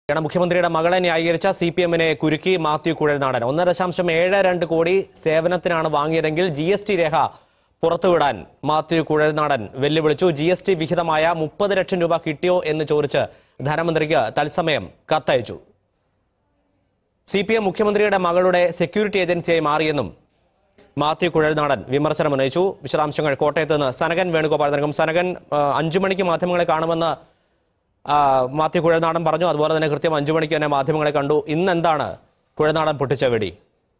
യാണ് മുഖ്യമന്ത്രിയുടെ മകളെ ന്യായീകരിച്ച സി പി എമ്മിനെ കുരുക്കി മാത്യു കുഴൽനാടൻ ഒന്ന് ദശാംശം ഏഴ് രണ്ട് കോടി സേവനത്തിനാണ് വാങ്ങിയതെങ്കിൽ ജി എസ് ടി രേഖ പുറത്തുവിടാൻ മാത്യു കുഴൽനാടൻ വെല്ലുവിളിച്ചു ജി എസ് ടി വിഹിതമായ മുപ്പത് ലക്ഷം രൂപ കിട്ടിയോ എന്ന് ചോദിച്ച് ധനമന്ത്രിക്ക് തത്സമയം കത്തയച്ചു സി പി എം മുഖ്യമന്ത്രിയുടെ മകളുടെ സെക്യൂരിറ്റി ഏജൻസിയായി മാറിയെന്നും മാത്യു കുഴൽനാടൻ വിമർശനം ഉന്നയിച്ചു വിശദാംശങ്ങൾ കോട്ടയത്ത് നിന്ന് സനകൻ വേണുഗോപാൽ നൽകും സനകൻ ആ, അഞ്ചു മണിക്ക് മാധ്യമങ്ങളെ കാണുമെന്ന് ആ, മാത്യു കുഴൽനാടൻ പറഞ്ഞു അതുപോലെ തന്നെ കൃത്യം അഞ്ചു മണിക്ക് തന്നെ മാധ്യമങ്ങളെ കണ്ടു ഇന്ന് എന്താണ് കുഴൽനാടൻ പൊട്ടിച്ച വെടി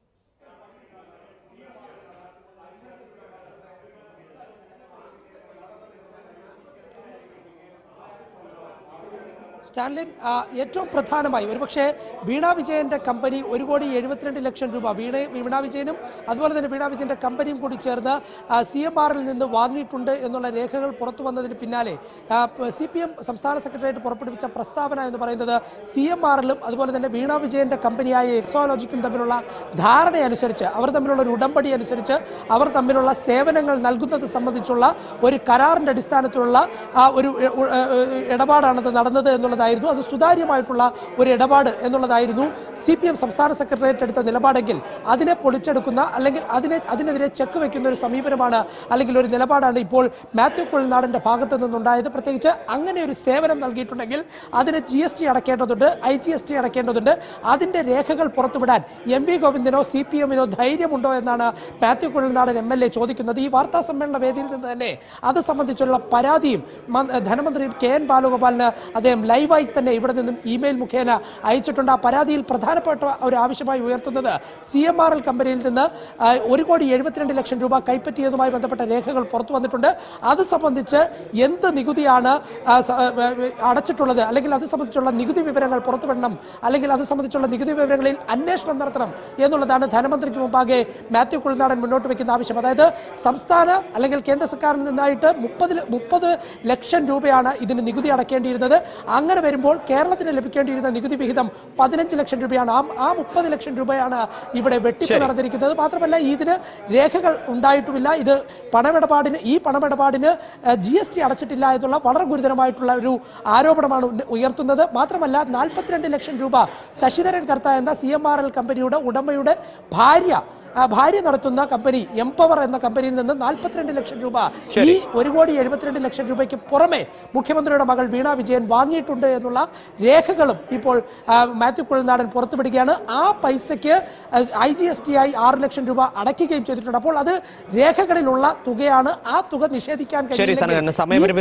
സ്റ്റാൻലിൻ ആ, ഏറ്റവും പ്രധാനമായി ഒരുപക്ഷെ വീണ വിജയന്റെ കമ്പനി ഒരു കോടി എഴുപത്തിരണ്ട് ലക്ഷം രൂപ വീണ വീണ വിജയനും അതുപോലെ തന്നെ വീണ വിജയന്റെ കമ്പനിയും കൂടി ചേർന്ന് സി എം ആറിൽ നിന്ന് വാങ്ങിയിട്ടുണ്ട് എന്നുള്ള രേഖകൾ പുറത്തു വന്നതിന് പിന്നാലെ സി പി എം സംസ്ഥാന സെക്രട്ടേറിയറ്റ് പുറപ്പെടുവിച്ച പ്രസ്താവന എന്ന് പറയുന്നത് സി എം ആറിലും അതുപോലെ തന്നെ വീണ വിജയന്റെ കമ്പനിയായ എക്സോളജിക്കും തമ്മിലുള്ള ധാരണയനുസരിച്ച് അവർ തമ്മിലുള്ള ഒരു ഉടമ്പടി അനുസരിച്ച് അവർ തമ്മിലുള്ള സേവനങ്ങൾ നൽകുന്നത് സംബന്ധിച്ചുള്ള ഒരു കരാറിന്റെ അടിസ്ഥാനത്തിലുള്ള ആ ഒരു ഇ- ഉ- ഏ, ഏ, ഇടപാടാണത് നടന്നത് എന്നുള്ളതായിരുന്നു അത് സുതാര്യമായിട്ടുള്ള ഒരു ഇടപാട് എന്നുള്ളതായിരുന്നു സി പി എം സംസ്ഥാന സെക്രട്ടേറിയറ്റ് എടുത്ത നിലപാടെങ്കിൽ അതിനെ പൊളിച്ചെടുക്കുന്ന അല്ലെങ്കിൽ അതിനെ അതിനെതിരെ ചെക്ക് വെക്കുന്ന ഒരു സമീപനമാണ് അല്ലെങ്കിൽ ഒരു നിലപാടാണ് ഇപ്പോൾ മാത്യു കുഴൽനാടിന്റെ ഭാഗത്ത് നിന്നുണ്ടായത് പ്രത്യേകിച്ച് അങ്ങനെ ഒരു സേവനം നൽകിയിട്ടുണ്ടെങ്കിൽ അതിന് ജി എസ് ടി അടക്കേണ്ടതുണ്ട് ഐ ജി എസ് ടി അടക്കേണ്ടതുണ്ട് അതിന്റെ രേഖകൾ പുറത്തുവിടാൻ എം വി ഗോവിന്ദനോ സി പി എമ്മിനോ ധൈര്യമുണ്ടോ എന്നാണ് Mathew Kuzhalnadan M L A ചോദിക്കുന്നത് ഈ വാർത്താ സമ്മേളന വേദിയിൽ നിന്ന് തന്നെ അത് സംബന്ധിച്ചുള്ള പരാതിയും മ- ധനമന്ത്രി കെ എൻ ബാലഗോപാലിന് അദ്ദേഹം ലൈവായി തന്നെ ഇവിടെ നിന്നും ഇമെയിൽ മുഖേന അയച്ചിട്ടുണ്ട് ആ പരാതിയിൽ പ്രധാനപ്പെട്ട ഒരു ആവശ്യമായി ഉയർത്തുന്നത് സി എം ആർ എൽ കമ്പനിയിൽ നിന്ന് ആ, ഒരു കോടി എഴുപത്തിരണ്ട് ലക്ഷം രൂപ കൈപ്പറ്റിയതുമായി ബന്ധപ്പെട്ട രേഖകൾ പുറത്തു വന്നിട്ടുണ്ട് അത് സംബന്ധിച്ച് എന്ത് നികുതിയാണ് ആ, സ- ആ, അടച്ചിട്ടുള്ളത് അല്ലെങ്കിൽ അത് സംബന്ധിച്ചുള്ള നികുതി വിവരങ്ങൾ പുറത്തുവിടണം അല്ലെങ്കിൽ അത് സംബന്ധിച്ചുള്ള നികുതി വിവരങ്ങളിൽ അന്വേഷണം നടത്തണം എന്നുള്ളതാണ് ധനമന്ത്രിക്ക് മുമ്പാകെ മാത്യു കുളനാടൻ മുന്നോട്ട് വെക്കുന്ന ആവശ്യം അതായത് സംസ്ഥാന അല്ലെങ്കിൽ കേന്ദ്ര സർക്കാരിൽ നിന്നായിട്ട് മുപ്പത് മുപ്പത് ലക്ഷം രൂപയാണ് ഇതിന് നികുതി അടക്കേണ്ടിയിരുന്നത് അങ്ങനെ വരുമ്പോൾ കേരളത്തിന് ലഭിക്കേണ്ടിയിരുന്ന നികുതി വിഹിതം പതിനഞ്ച് ലക്ഷം രൂപയാണ് ആ ആ മുപ്പത് ലക്ഷം രൂപയാണ് ഇവിടെ വെട്ടിപ്പ് ശരി. നടന്നിരിക്കുന്നത് മാത്രമല്ല ഇതിന് രേഖകൾ ഉണ്ടായിട്ടുമില്ല ഇത് പണമിടപാടിന് ഈ പണമിടപാടിന് ജി എസ് ടി അടച്ചിട്ടില്ല എന്നുള്ള വളരെ ഗുരുതരമായിട്ടുള്ള ഒരു ആരോപണമാണ് ഉന്ന- ഉയർത്തുന്നത് മാത്രമല്ല നാൽപ്പത്തിരണ്ട് ലക്ഷം രൂപ ശശിധരൻ കർത്ത എന്ന സി എം ആർ എൽ കമ്പനിയുടെ ഉടമയുടെ ഭാര്യ ആ ഭാര്യ നടത്തുന്ന കമ്പനി എംപവർ എന്ന കമ്പനിയിൽ നിന്ന് നാൽപ്പത്തിരണ്ട് ലക്ഷം രൂപ ഈ ശരി. ഒരു കോടി എഴുപത്തിരണ്ട് ലക്ഷം രൂപയ്ക്ക് പുറമെ മുഖ്യമന്ത്രിയുടെ മകൾ വീണ വിജയൻ വാങ്ങിയിട്ടുണ്ട് എന്നുള്ള രേഖകളും ഇപ്പോൾ ആ, മാത്യു കുഴൽനാടൻ പുറത്തുവിടുകയാണ് ആ പൈസയ്ക്ക് ഐ ജി എസ് ടി ആയി ആറ് ലക്ഷം രൂപ അടയ്ക്കുകയും ചെയ്തിട്ടുണ്ട് അപ്പോൾ അത് രേഖകളിലുള്ള തുകയാണ് ആ തുക നിഷേധിക്കാൻ ശരി കഴിയില്ലെങ്കിൽ സനകൻ സമയപരിമിതി